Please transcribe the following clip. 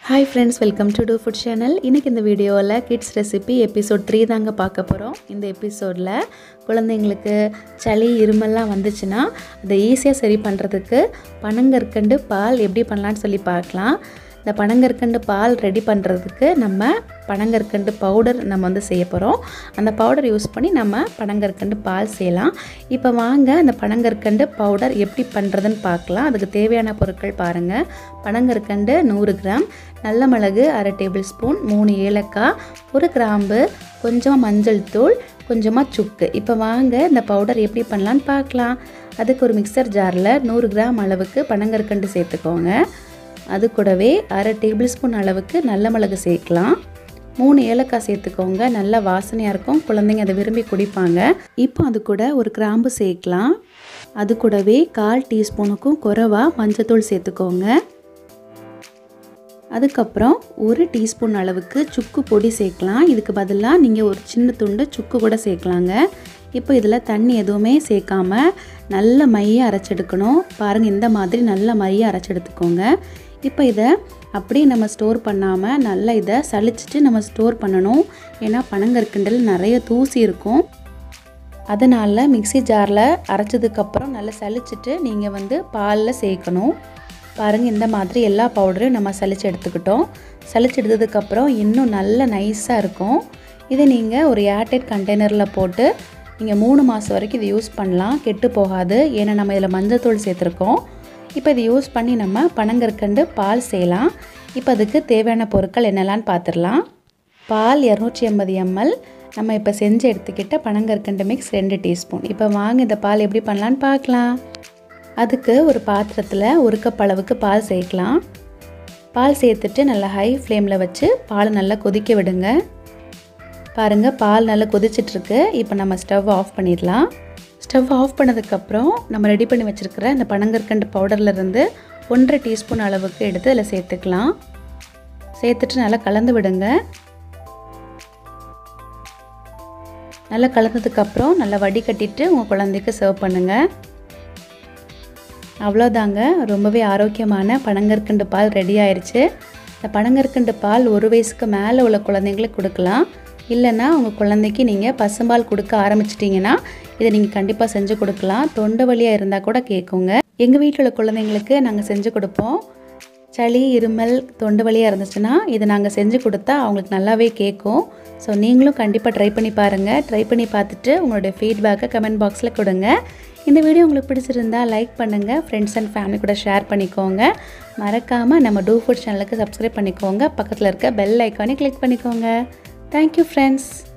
hi friends welcome to to food channel இன்றைக்கி இந்த வீடியோவில் கிட்ஸ் ரெசிபி எபிசோட் த்ரீ தாங்க பார்க்க போகிறோம் இந்த எபிசோடில் குழந்தைங்களுக்கு சளி இருமல்லாம் வந்துச்சுன்னா அதை ஈஸியாக சரி பண்ணுறதுக்கு பனங்கற்கண்டு பால் எப்படி பண்ணலான்னு சொல்லி பார்க்கலாம் இந்த பனங்கற்கண்டு பால் ரெடி பண்ணுறதுக்கு நம்ம பனங்கற்கண்டு பவுடர் நம்ம வந்து செய்ய போகிறோம் அந்த பவுடர் யூஸ் பண்ணி நம்ம பனங்கற்கண்டு பால் செய்யலாம் இப்போ வாங்க அந்த பனங்கற்கண்டு பவுடர் எப்படி பண்ணுறதுன்னு பார்க்கலாம் அதுக்கு தேவையான பொருட்கள் பாருங்கள் பனங்கற்கண்டு நூறு கிராம் நல்ல மிளகு அரை டேபிள் ஸ்பூன் மூணு ஏலக்காய் ஒரு கிராம்பு கொஞ்சம் மஞ்சள் தூள் கொஞ்சமாக சுக்கு இப்போ வாங்க இந்த பவுடர் எப்படி பண்ணலான்னு பார்க்கலாம் அதுக்கு ஒரு மிக்சர் ஜாரில் நூறு கிராம் அளவுக்கு பனங்கற்கண்டு சேர்த்துக்கோங்க அது கூடவே அரை டேபிள் ஸ்பூன் அளவுக்கு நல்ல மிளகு சேர்க்கலாம் மூணு ஏலக்காய் சேர்த்துக்கோங்க நல்ல வாசனையாக இருக்கும் குழந்தைங்க அதை விரும்பி குடிப்பாங்க இப்போ அது கூட ஒரு கிராம்பு சேர்க்கலாம் அது கூடவே கால் டீஸ்பூனுக்கும் குறைவாக மஞ்சத்தூள் சேர்த்துக்கோங்க அதுக்கப்புறம் ஒரு டீஸ்பூன் அளவுக்கு சுக்கு பொடி சேர்க்கலாம் இதுக்கு பதிலாக நீங்கள் ஒரு சின்ன துண்டு சுக்கு கூட சேர்க்கலாங்க இப்போ இதில் தண்ணி எதுவுமே சேர்க்காம நல்ல மைய அரைச்செடுக்கணும் பாருங்கள் இந்த மாதிரி நல்ல மைய அரைச்செடுத்துக்கோங்க இப்போ இதை அப்படியே நம்ம ஸ்டோர் பண்ணாமல் நல்லா இதை சளிச்சிட்டு நம்ம ஸ்டோர் பண்ணணும் ஏன்னா பனங்கற்கண்டில் நிறைய தூசி இருக்கும் அதனால் மிக்சி ஜாரில் அரைச்சதுக்கப்புறம் நல்லா சளிச்சிட்டு நீங்கள் வந்து பாலில் சேர்க்கணும் பாருங்கள் இந்த மாதிரி எல்லா பவுடரையும் நம்ம சளிச்சு எடுத்துக்கிட்டோம் சளிச்சு எடுத்ததுக்கப்புறம் இன்னும் நல்ல நைஸாக இருக்கும் இதை நீங்கள் ஒரு ஏர்டைட் கண்டெய்னரில் போட்டு நீங்கள் மூணு மாதம் வரைக்கும் இதை யூஸ் பண்ணலாம் கெட்டு போகாது ஏன்னா நம்ம இதில் மஞ்சத்தூள் சேர்த்துருக்கோம் இப்போ இதை யூஸ் பண்ணி நம்ம பனங்கற்கண்டு பால் செய்யலாம் இப்போ அதுக்கு தேவையான பொருட்கள் என்னெல்லாம்னு பார்த்துடலாம் பால் இரநூற்றி ஐம்பது எம்எல் நம்ம இப்போ செஞ்சு எடுத்துக்கிட்ட பனங்கற்கண்டு மிக்ஸ் ரெண்டு டீஸ்பூன் இப்போ வாங்க இந்த பால் எப்படி பண்ணலான்னு பார்க்கலாம் அதுக்கு ஒரு பாத்திரத்தில் ஒரு கப் அளவுக்கு பால் சேர்க்கலாம் பால் சேர்த்துட்டு நல்லா ஹை ஃப்ளேமில் வச்சு பாலை நல்லா கொதிக்க விடுங்க பாருங்கள் பால் நல்லா கொதிச்சிட்ருக்கு இப்போ நம்ம ஸ்டவ் ஆஃப் பண்ணிடலாம் ஸ்டவ் ஆஃப் பண்ணதுக்கப்புறம் நம்ம ரெடி பண்ணி வச்சுருக்கிற இந்த பனங்கற்கண்டு பவுடர்லேருந்து ஒன்றரை டீஸ்பூன் அளவுக்கு எடுத்து அதில் சேர்த்துக்கலாம் சேர்த்துட்டு நல்லா கலந்து விடுங்க நல்லா கலந்ததுக்கப்புறம் நல்லா வடிகட்டிட்டு உங்கள் குழந்தைக்கு சர்வ் பண்ணுங்கள் அவ்வளோதாங்க ரொம்பவே ஆரோக்கியமான பனங்கற்கண்டு பால் ரெடி ஆயிடுச்சு இந்த பனங்கற்கண்டு பால் ஒரு வயசுக்கு மேலே உள்ள குழந்தைங்களுக்கு கொடுக்கலாம் இல்லைன்னா உங்கள் குழந்தைக்கு நீங்கள் பசும்பால் கொடுக்க ஆரம்பிச்சிட்டிங்கன்னா இதை நீங்கள் கண்டிப்பாக செஞ்சு கொடுக்கலாம் தொண்டை வலியாக இருந்தால் கூட கேட்குங்க எங்கள் வீட்டில் உள்ள குழந்தைங்களுக்கு நாங்கள் செஞ்சு கொடுப்போம் சளி இருமல் தொண்டை வலியாக இருந்துச்சுன்னா இதை நாங்கள் செஞ்சு கொடுத்தா அவங்களுக்கு நல்லாவே கேட்கும் ஸோ நீங்களும் கண்டிப்பாக ட்ரை பண்ணி பாருங்கள் ட்ரை பண்ணி பார்த்துட்டு உங்களுடைய ஃபீட்பேக்கை கமெண்ட் பாக்ஸில் கொடுங்க இந்த வீடியோ உங்களுக்கு பிடிச்சிருந்தா லைக் பண்ணுங்கள் ஃப்ரெண்ட்ஸ் அண்ட் ஃபேமிலி கூட ஷேர் பண்ணிக்கோங்க மறக்காமல் நம்ம டூ ஃபுட் சேனலுக்கு சப்ஸ்கிரைப் பண்ணிக்கோங்க பக்கத்தில் இருக்க பெல் ஐக்கானே கிளிக் பண்ணிக்கோங்க தேங்க்யூ ஃப்ரெண்ட்ஸ்